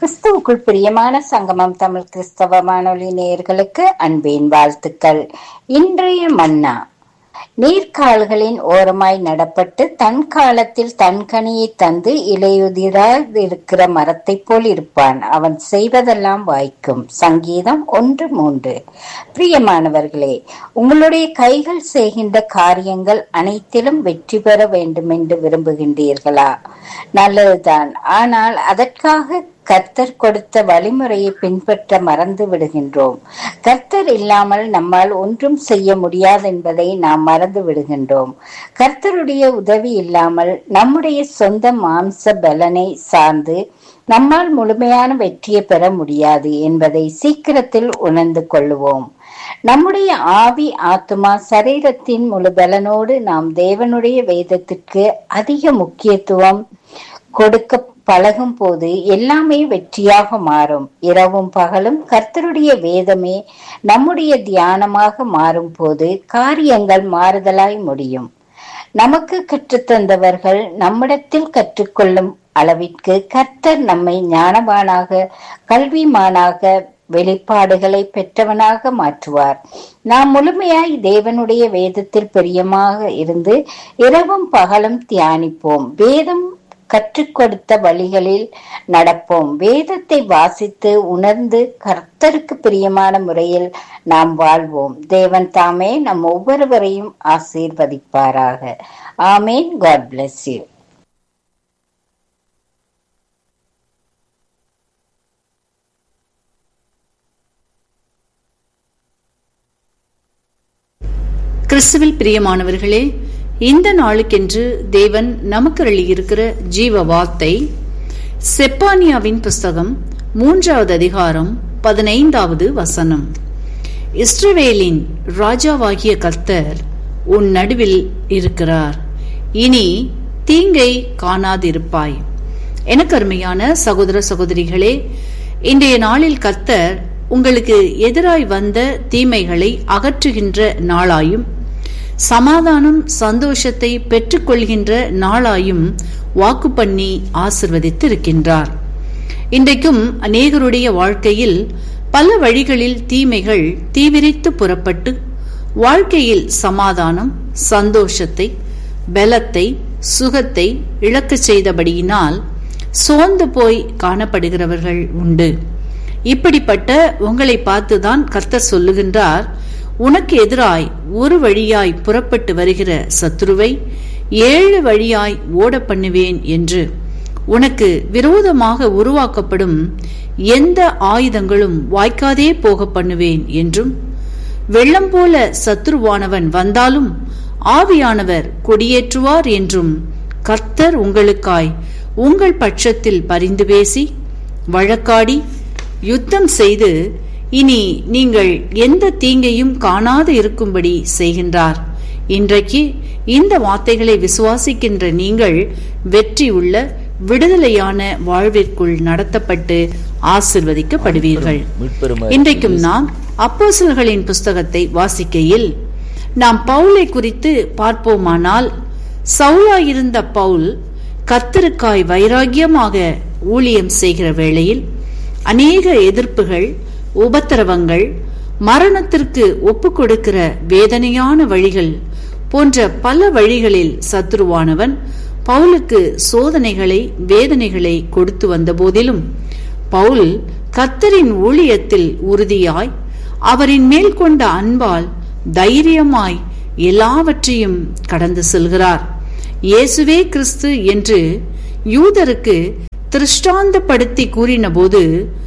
கிறிஸ்துவுக்குள் பிரியமான சங்கமம் தமிழ் கிறிஸ்தவ வானொலி நேயர்களுக்கு அன்பின் வாழ்த்துக்கள் இன்றைய மன்னா நீர்க்கால்களின் ஓரமாய் நடப்பட்டு தன் காலத்தில் தன் கனியை தந்து இலையுதிராதிருக்கிற மரத்தைப் போல் இருப்பான் அவன் செய்வதெல்லாம் வாய்க்கும் சங்கீதம் ஒன்று மூன்று பிரியமானவர்களே உங்களுடைய கைகள் செய்கின்ற காரியங்கள் அனைத்திலும் வெற்றி பெற வேண்டும் என்று விரும்புகின்றீர்களா நல்லதுதான் ஆனால் அதற்காக கர்த்தர் கொடுத்த வழிமுறையை பின்பற்ற மறந்து விடுகின்றோம் கர்த்தர் இல்லாமல் நம்மால் ஒன்றும் செய்ய முடியாது என்பதை நாம் மறந்து விடுகின்றோம் கர்த்தருடைய உதவி இல்லாமல் நம்முடைய சொந்த மாம்ச பலனை சார்ந்து நம்மால் முழுமையான வெற்றியை பெற முடியாது என்பதை சீக்கிரத்தில் உணர்ந்து கொள்ளுவோம் நம்முடைய ஆவி ஆத்மா சரீரத்தின் முழு பலனோடு நாம் தேவனுடைய வேதத்திற்கு அதிக முக்கியத்துவம் கொடுக்க பழகும் போது எல்லாமே வெற்றியாக மாறும் இரவும் பகலும் கர்த்தருடைய வேதமே நம்முடைய தியானமாக மாறும் போது காரியங்கள் மாறுதலாய் முடியும் நமக்கு கற்றுத்தந்தவர்கள் நம்மிடத்தில் கற்றுக்கொள்ளும் அளவிற்கு கர்த்தர் நம்மை ஞானவானாக கல்விமானாக வெளிப்பாடுகளை பெற்றவனாக மாற்றுவார் நாம் முழுமையாய் தேவனுடைய வேதத்தில் பிரியமாக இருந்து இரவும் பகலும் தியானிப்போம் வேதம் கற்றுக் கொடுத்த வழிகளில் நடப்போம் வேதத்தை வாசித்து உணர்ந்து கர்த்தருக்கு பிரியமான முறையில் நாம் வாழ்வோம் தேவன் தாமே நம் ஒவ்வொருவரையும் ஆசீர்வதிப்பாராக ஆமேன் காட் பிளஸ் யூ கிறிஸ்துவில் பிரியமானவர்களே இந்த நாளுக்கென்று தேவன் நமக்கு அருளியிருக்கிற ஜீவ வார்த்தை செப்பானியாவின் புஸ்தகம் மூன்றாவது அதிகாரம் பதினைந்தாவது வசனம் இஸ்ரவேலின் ராஜாவாகிய கர்த்தர் உன் நடுவில் இருக்கிறார் இனி தீங்கை காணாதிருப்பாய் எனக்கு அருமையான சகோதர சகோதரிகளே இன்றைய நாளில் கர்த்தர் உங்களுக்கு எதிராய் வந்த தீமைகளை அகற்றுகின்ற நாளாயும் சமாதானம் சந்தோஷத்தை பெற்றுக்கொள்கின்ற நாளாயும் வாக்கு பண்ணி ஆசிர்வதித்து இருக்கின்றார் இன்றைக்கும் அநேகருடைய வாழ்க்கையில் பல வழிகளில் தீமைகள் தீவிரித்து புறப்பட்டு வாழ்க்கையில் சமாதானம் சந்தோஷத்தை பலத்தை சுகத்தை இழக்கச் செய்தபடியினால் சோர்ந்து போய் காணப்படுகிறவர்கள் உண்டு இப்படிப்பட்ட உங்களை பார்த்துதான் கர்த்தர் சொல்லுகின்றார் உனக்கு எதிராய் ஒரு வழியாய் புறப்பட்டு வருகிற சத்துருவை ஏழு வழியாய் ஓட பண்ணுவேன் என்று உனக்கு விரோதமாக உருவாக்கப்படும் எந்த ஆயுதங்களும் வாய்க்காதே போக பண்ணுவேன் என்றும் வெள்ளம் போல சத்துருவானவன் வந்தாலும் ஆவியானவர் கொடியேற்றுவார் என்றும் கர்த்தர் உங்களுக்காய் உங்கள் பட்சத்தில் பரிந்து பேசி வழக்காடி யுத்தம் செய்து இனி நீங்கள் எந்த தீங்கையும் காணாது இருக்கும்படி செய்கின்றார் இன்றைக்கு இந்த வார்த்தைகளை விசுவாசிக்கின்ற நீங்கள் வெற்றி உள்ள விடுதலையான வாழ்விற்குள் நடத்தப்பட்டு ஆசிர்வதிக்கப்படுவீர்கள் இன்றைக்கும் நாம் அப்போசல்களின் புஸ்தகத்தை வாசிக்கையில் நாம் பவுலை குறித்து பார்ப்போமானால் சவுலாயிருந்த பவுல் கத்தருக்காய் வைராகியமாக ஊழியம் செய்கிற வேளையில் அநேக எதிர்ப்புகள் உபத்திரவங்கள் மரணத்திற்கு ஒப்பு கொடுக்கிற வேதனையான வழிகள் போன்ற பல வழிகளில் சத்ருவானவன் பவுலுக்கு சோதனைகளை வேதனைகளை கொடுத்து வந்த போதிலும் பவுல் கத்தரின் ஊழியத்தில் உறுதியாய் அவரின் மேல் கொண்ட அன்பால் தைரியமாய் எல்லாவற்றையும் கடந்து செல்கிறார் இயேசுவே கிறிஸ்து என்று யூதருக்கு திருஷ்டாந்தப்படுத்தி கூறினபோது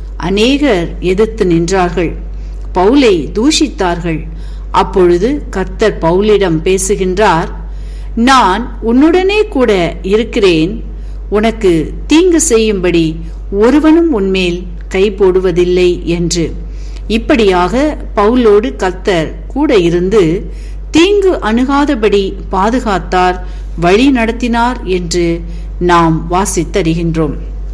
அநேகர் எதிர்த்து நின்றார்கள் பவுலை தூஷித்தார்கள் அப்பொழுது கர்த்தர் பவுலிடம் பேசுகின்றார் நான் உன்னுடனே கூட இருக்கிறேன் உனக்கு தீங்கு செய்யும்படி ஒருவனும் உன்மேல் கை போடுவதில்லை என்று இப்படியாக பவுலோடு கர்த்தர் கூட இருந்து தீங்கு அணுகாதபடி பாதுகாத்தார் வழி நடத்தினார் என்று நாம் வாசித்தறிகின்றோம்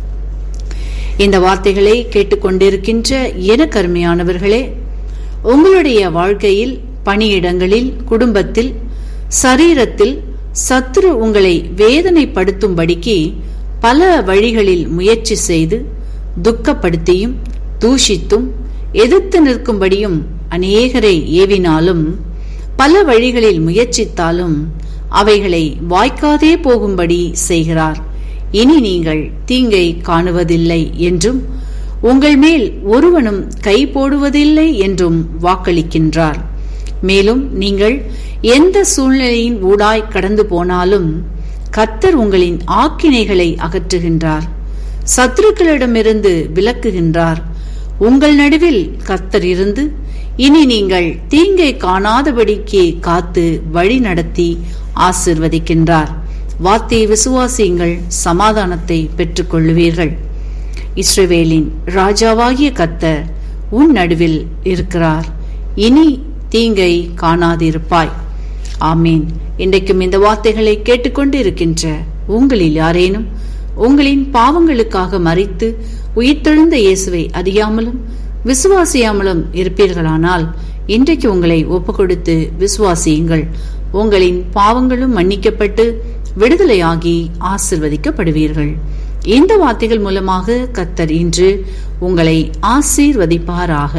இந்த வார்த்தைகளை கேட்டுக்கொண்டிருக்கின்ற எனக்கு அருமையானவர்களே உங்களுடைய வாழ்க்கையில் பணியிடங்களில் குடும்பத்தில் சரீரத்தில் சத்துரு உங்களை வேதனைப்படுத்தும்படிக்கு பல வழிகளில் முயற்சி செய்து துக்கப்படுத்தியும் தூஷித்தும் எதிர்த்து நிற்கும்படியும் அநேகரை ஏவினாலும் பல வழிகளில் முயற்சித்தாலும் அவைகளை வாய்க்காதே போகும்படி செய்கிறார் இனி நீங்கள் தீங்கை காணுவதில்லை என்றும் உங்கள் மேல் ஒருவனும் கை போடுவதில்லை என்றும் வாக்களிக்கின்றார் மேலும் நீங்கள் எந்த சூழ்நிலையின் ஊடாய் கடந்து போனாலும் கத்தர் உங்களின் ஆக்கினைகளை அகற்றுகின்றார் சத்துருக்களிடமிருந்து விலக்குகின்றார் உங்கள் நடுவில் கத்தர் இருந்து இனி நீங்கள் தீங்கை காணாதபடிக்கு காத்து வழி நடத்தி ஆசிர்வதிக்கின்றார் வார்த்தையை விசுவாசியுங்கள் சமாதானத்தை பெற்றுக் கொள்ளுவீர்கள் இஸ்ரவேலின் ராஜாவாகிய கத்தர் உன் நடுவில் இருக்கிறார் இனி தீங்கை காணாதிருப்பாய் ஆமீன் இன்றைக்கும் இந்த வார்த்தைகளை கேட்டுக்கொண்டு இருக்கின்ற உங்களில் யாரேனும் உங்களின் பாவங்களுக்காக மறித்து உயிர்த்தெழுந்த இயேசுவை அறியாமலும் விசுவாசியாமலும் இருப்பீர்களானால் இன்றைக்கு உங்களை ஒப்புக்கொடுத்து விசுவாசியுங்கள் உங்களின் பாவங்களும் மன்னிக்கப்பட்டு விடுதலையாகி ஆசிர்வதிக்கப்படுவீர்கள் இந்த வார்த்தைகள் மூலமாக கத்தர் இன்று உங்களை ஆசீர்வதிப்பாராக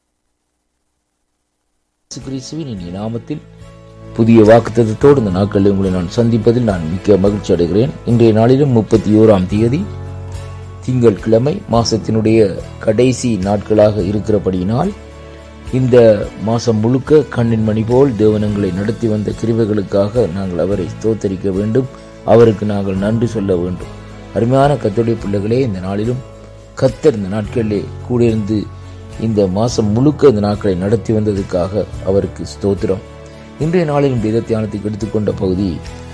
கிறிஸ்துவின் இனிய நாமத்தில் புதிய வாக்குத்தத்தோடு இந்த நாட்களில் உங்களை நான் சந்திப்பதில் நான் மிக்க மகிழ்ச்சி அடைகிறேன் இன்றைய நாளிலும் முப்பத்தி ஓராம் தேதி திங்கள் கிழமை மாசத்தினுடைய கடைசி நாட்களாக இருக்கிறபடியினால் இந்த மாசம் முழுக்க கண்ணின் மணி போல் தேவனங்களை நடத்தி வந்த கிருவைகளுக்காக நாங்கள் அவரை தோத்தரிக்க வேண்டும் அவருக்கு நாங்கள் நன்றி சொல்ல வேண்டும் அருமையான கத்தோடைய பிள்ளைகளே இந்த நாளிலும் கத்தர் இந்த நாட்களிலே கூடியிருந்து இந்த மாசம் முழுக்க இந்த நாட்களை நடத்தி வந்ததுக்காக அவருக்கு ஸ்தோத்திரம் இன்றைய நாளிலும் வேத தியானத்துக்கு எடுத்துக்கொண்ட பகுதி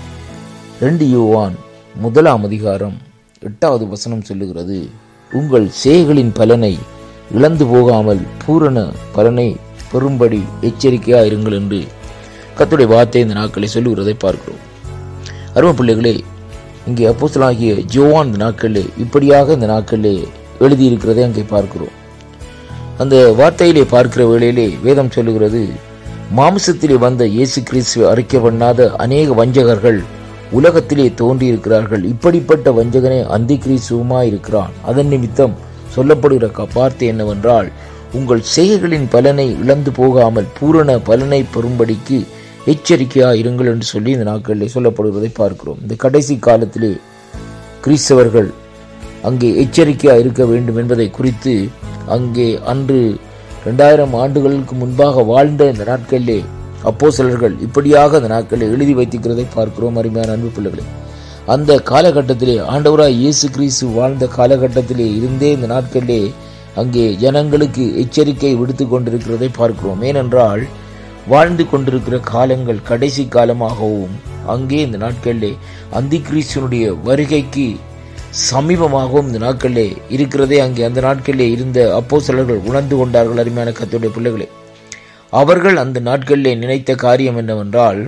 ரெண்டு யோவான் முதலாம் அதிகாரம் எட்டாவது வசனம் சொல்லுகிறது உங்கள் சேகளின் பலனை இழந்து போகாமல் பூரண பலனை பெறும்படி எச்சரிக்கையா இருங்கள் என்று கத்துடைய வார்த்தை இந்த நாட்களை சொல்லுகிறதை பார்க்கிறோம் அருமை பிள்ளைகளே இங்கே அப்போஸ்தலனாகிய ஜோவான் இந்த நாட்களிலே இப்படியாக இந்த நாட்களிலே எழுதியிருக்கிறதை அங்கே பார்க்கிறோம் அந்த வார்த்தையிலே பார்க்கிற வேளையிலே வேதம் சொல்லுகிறது மாம்சத்திலே வந்த இயேசு கிறிஸ்துவை அறிக்கை பண்ணாத அநேக வஞ்சகர்கள் உலகத்திலே தோன்றியிருக்கிறார்கள் இப்படிப்பட்ட வஞ்சகனே அந்தி கிறிஸ்துவமாய் இருக்கிறான் அதன் நிமித்தம் சொல்லப்படுகிற க- வார்த்தை என்னவென்றால் உங்கள் செய்கைகளின் பலனை இழந்து போகாமல் பூரண பலனை பெறும்படிக்கு எச்சரிக்கையா இருங்கள் என்று சொல்லி இந்த நாட்களிலே சொல்லப்படுவதை பார்க்கிறோம் இந்த கடைசி காலத்திலே கிறிஸ்தவர்கள் அங்கே எச்சரிக்கையா இருக்க வேண்டும் என்பதை குறித்து அங்கே அன்று இரண்டாயிரம் ஆண்டுகளுக்கு முன்பாக வாழ்ந்த இந்த நாட்களிலே அப்போ சிலர்கள் இப்படியாக அந்த நாட்களில் எழுதி வைத்திருக்கிறதை பார்க்கிறோம் அருமையான அன்பு பிள்ளைகளே அந்த காலகட்டத்திலே ஆண்டவராய் இயேசு கிறிஸ்து வாழ்ந்த காலகட்டத்திலே இருந்தே இந்த நாட்களிலே அங்கே ஜனங்களுக்கு எச்சரிக்கை விடுத்து கொண்டிருக்கிறதை பார்க்கிறோம் ஏனென்றால் வாழ்ந்து கொண்டிருக்கிற காலங்கள் கடைசி காலமாகவும் அங்கே இந்த நாட்களிலே அந்தி கிறிஸ்துவனுடைய வருகைக்கு சமீபமாகவும் இந்த நாட்களிலே இருக்கிறதே அங்கே அந்த நாட்களிலே இருந்த அப்போ உணர்ந்து கொண்டார்கள் அருமையான கத்துடைய பிள்ளைகளே அவர்கள் அந்த நாட்களிலே நினைத்த காரியம் என்னவென்றால்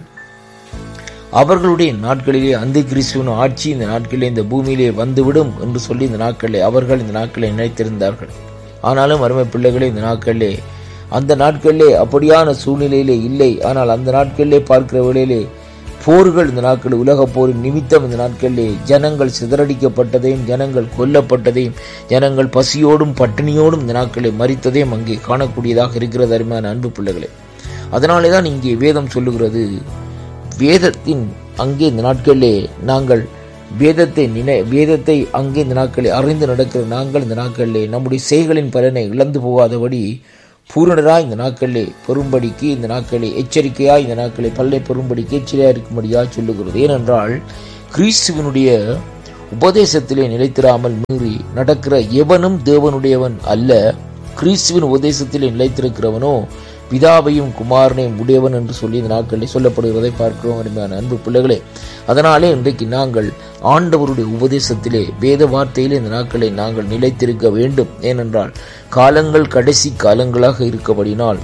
அவர்களுடைய நாட்களிலே அந்த கிறிஸ்துவின் ஆட்சி இந்த நாட்களிலே இந்த பூமியிலே வந்துவிடும் என்று சொல்லி இந்த நாட்களிலே அவர்கள் இந்த நாட்களை நினைத்திருந்தார்கள் ஆனாலும் அருமை பிள்ளைகளே இந்த நாட்களிலே அந்த நாட்களிலே அப்படியான சூழ்நிலையிலே இல்லை ஆனால் அந்த நாட்களிலே பார்க்கிற வேளையிலே போர்கள் இந்த நாட்கள் உலக போரின் நிமித்தம் இந்த நாட்களிலே ஜனங்கள் சிதறடிக்கப்பட்டதையும் ஜனங்கள் கொல்லப்பட்டதையும் ஜனங்கள் பசியோடும் பட்டினியோடும் இந்த நாட்களில் மறித்ததையும் அங்கே காணக்கூடியதாக இருக்கிறது அருமையான அன்பு பிள்ளைகளே அதனாலே தான் இங்கே வேதம் சொல்லுகிறது வேதத்தின் அங்கே இந்த நாட்களிலே நாங்கள் வேதத்தை நினை வேதத்தை அங்கே இந்த நாட்களில் அறிந்து நடக்கிற நாங்கள் இந்த நாட்களிலே நம்முடைய செய்களின் பலனை இழந்து போகாதபடி பூரணராய் இந்த நாட்களிலே பெறும்படிக்கு இந்த நாட்களை எச்சரிக்கையாய் இந்த நாட்களை பல்லை பெறும்படிக்கு எச்சரிக்கையாக இருக்கும்படியாக சொல்லுகிறது ஏனென்றால் கிறிஸ்துவனுடைய உபதேசத்திலே நிலைத்திராமல் மீறி நடக்கிற எவனும் தேவனுடையவன் அல்ல கிறிஸ்துவின் உபதேசத்திலே நிலைத்திருக்கிறவனோ பிதாவையும் குமாரனையும் உடையவன் என்று சொல்லி இந்த நாட்களில் சொல்லப்படுகிறதை பார்க்கிறோம் அருமையான அன்பு பிள்ளைகளே அதனாலே இன்றைக்கு நாங்கள் ஆண்டவருடைய உபதேசத்திலே வேத வார்த்தையிலே இந்த நாட்களை நாங்கள் நிலைத்திருக்க வேண்டும் ஏனென்றால் காலங்கள் கடைசி காலங்களாக இருக்கபடினால்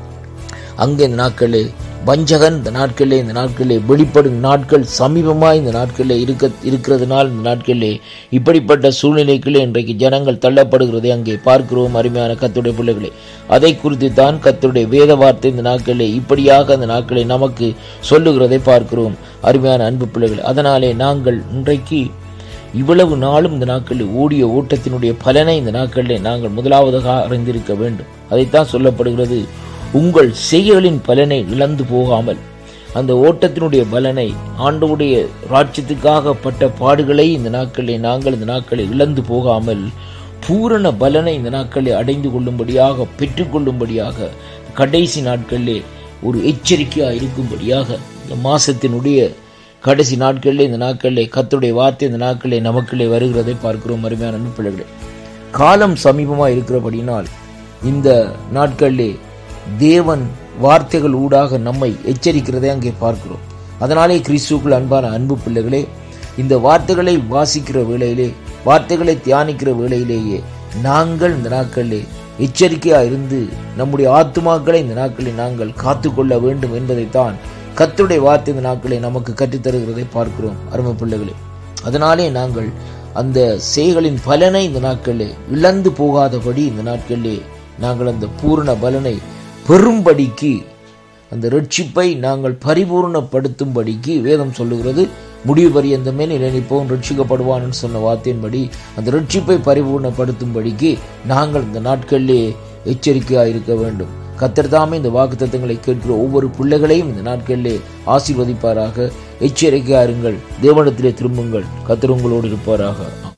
அங்கே இந்த நாட்களே வஞ்சகன் இந்த நாட்களிலே இந்த நாட்களிலே வெளிப்படும் நாட்கள் சமீபமாய் இந்த நாட்களிலே இருக்க இருக்கிறதுனால் இந்த நாட்களிலே இப்படிப்பட்ட சூழ்நிலைகளே இன்றைக்கு ஜனங்கள் தள்ளப்படுகிறதை அங்கே பார்க்கிறோம் அருமையான கத்துடைய பிள்ளைகளே அதை குறித்து தான் கத்துடைய வேத வார்த்தை இந்த நாட்களிலே இப்படியாக அந்த நாட்களை நமக்கு சொல்லுகிறதை பார்க்கிறோம் அருமையான அன்பு பிள்ளைகள் அதனாலே நாங்கள் இன்றைக்கு இவ்வளவு நாளும் இந்த நாட்களில் ஓடிய ஓட்டத்தினுடைய பலனை இந்த நாட்களில் நாங்கள் முதலாவதாக அறிந்திருக்க வேண்டும் அதைத்தான் சொல்லப்படுகிறது உங்கள் செய்களின் பலனை இழந்து போகாமல் அந்த ஓட்டத்தினுடைய பலனை ஆண்டவுடைய ராட்சியத்துக்காக பட்ட பாடுகளை இந்த நாட்களில் நாங்கள் இந்த நாட்களில் இழந்து போகாமல் பூரண பலனை இந்த நாட்களில் அடைந்து கொள்ளும்படியாக பெற்றுக்கொள்ளும்படியாக கடைசி நாட்களிலே ஒரு எச்சரிக்கையாக இருக்கும்படியாக இந்த மாசத்தினுடைய கடைசி நாட்களிலே இந்த நாட்களிலே கத்துடைய வார்த்தை இந்த நாட்களிலே நமக்குள்ளே வருகிறதை பார்க்கிறோம் அருமையான அன்பு பிள்ளைகளே காலம் சமீபமாக இருக்கிறபடினால் இந்த நாட்களிலே தேவன் வார்த்தைகள் ஊடாக நம்மை எச்சரிக்கிறதை அங்கே பார்க்கிறோம் அதனாலே கிறிஸ்துக்குள் அன்பான அன்பு பிள்ளைகளே இந்த வார்த்தைகளை வாசிக்கிற வேளையிலே வார்த்தைகளை தியானிக்கிற வேளையிலேயே நாங்கள் இந்த நாட்களிலே எச்சரிக்கையா இருந்து நம்முடைய ஆத்துமாக்களை இந்த நாட்களில் நாங்கள் காத்துக்கொள்ள வேண்டும் என்பதைத்தான் கத்துடைய வார்த்தை இந்த நாட்களை நமக்கு கற்றுத்தருகிறதை பார்க்கிறோம் அருமை பிள்ளைகளே அதனாலே நாங்கள் அந்த செயல்களின் பலனை இந்த நாட்களிலே இழந்து போகாதபடி இந்த நாட்களிலே நாங்கள் அந்த பூரண பலனை பெரும்படிக்கு அந்த ரட்சிப்பை நாங்கள் பரிபூர்ணப்படுத்தும்படிக்கு வேதம் சொல்லுகிறது முடிவு பரியந்தமே நிலைநிற்பவன் ரட்சிக்கப்படுவான் சொன்ன வார்த்தையின்படி அந்த ரட்சிப்பை பரிபூர்ணப்படுத்தும்படிக்கு நாங்கள் இந்த நாட்களிலே எச்சரிக்கையாக இருக்க வேண்டும் கத்தர் தாமே இந்த வாக்குத்தத்தங்களை கேட்கிற ஒவ்வொரு பிள்ளைகளையும் இந்த நாட்களிலே ஆசீர்வதிப்பாராக எச்சரிக்கையா இருங்கள் தேவனத்திலே திரும்புங்கள் கத்தர் உங்களோடு இருப்பாராக